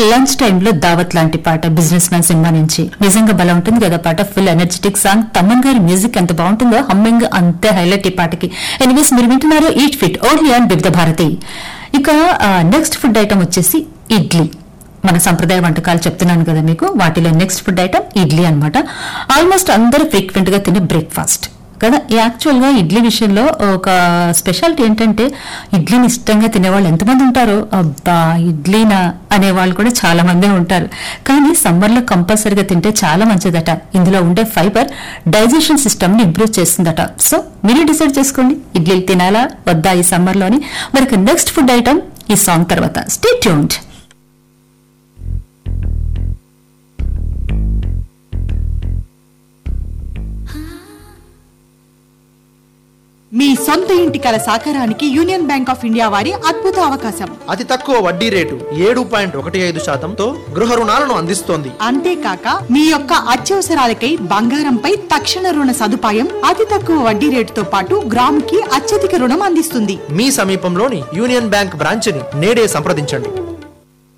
lunch టైంలో దావత్ లాంటి పాట బిజినెస్ మ్యాన్ సినిమా నుంచి నిజంగా బలం ఉంటుంది కదా పాట ఫుల్ ఎనర్జెటిక్ సాంగ్ తమ్మన్ గారి మ్యూజిక్ ఎంత బాగుంటుందో హమ్మింగ్ అంతే హైలైట్ ఈ పాటకి ఎనివేస్ మీరు వింటున్నారు ఈట్ ఫిట్ ఓన్లీ అండ్ వివిధ భారతి ఇక నెక్స్ట్ ఫుడ్ ఐటమ్ వచ్చేసి ఇడ్లీ మన సంప్రదాయ వంటకాలు చెప్తున్నాను కదా మీకు వాటిలో నెక్స్ట్ ఫుడ్ ఐటమ్ ఇడ్లీ అన్నమాట ఆల్మోస్ట్ అందరూ ఫ్రీక్వెంట్ గా తినే బ్రేక్ఫాస్ట్ కదా యాక్చువల్ గా ఇడ్లీ విషయంలో ఒక స్పెషాలిటీ ఏంటంటే ఇడ్లీని ఇష్టంగా తినేవాళ్ళు ఎంతమంది ఉంటారో అబ్బా ఇడ్లీనా అనేవాళ్ళు కూడా చాలా మందే ఉంటారు కానీ సమ్మర్ లో కంపల్సరీగా తింటే చాలా మంచిదట ఇందులో ఉండే ఫైబర్ డైజెషన్ సిస్టమ్ ని ఇంప్రూవ్ చేస్తుందట సో మీరు డిసైడ్ చేసుకోండి ఇడ్లీలు తినాలా వద్దా ఈ సమ్మర్ లోని మరి నెక్స్ట్ ఫుడ్ ఐటమ్ ఈ సాంగ్ తర్వాత స్టే ట్యూన్డ్ మీ సొంత ఇంటి కల సాకారానికి యూనియన్ బ్యాంక్ ఆఫ్ ఇండియా వారి అద్భుత అవకాశం అతి తక్కువ వడ్డీ రేటు ఏడు పాయింట్ ఒకటి ఐదు శాతంతో గృహ రుణాలను అందిస్తోంది అంతేకాక మీ యొక్క అత్యవసరాలకై బంగారంపై తక్షణ రుణ సదుపాయం అతి తక్కువ వడ్డీ రేటుతో పాటు గ్రాముకి అత్యధిక రుణం అందిస్తుంది మీ సమీపంలోని యూనియన్ బ్యాంక్ బ్రాంచ్ని నేడే సంప్రదించండి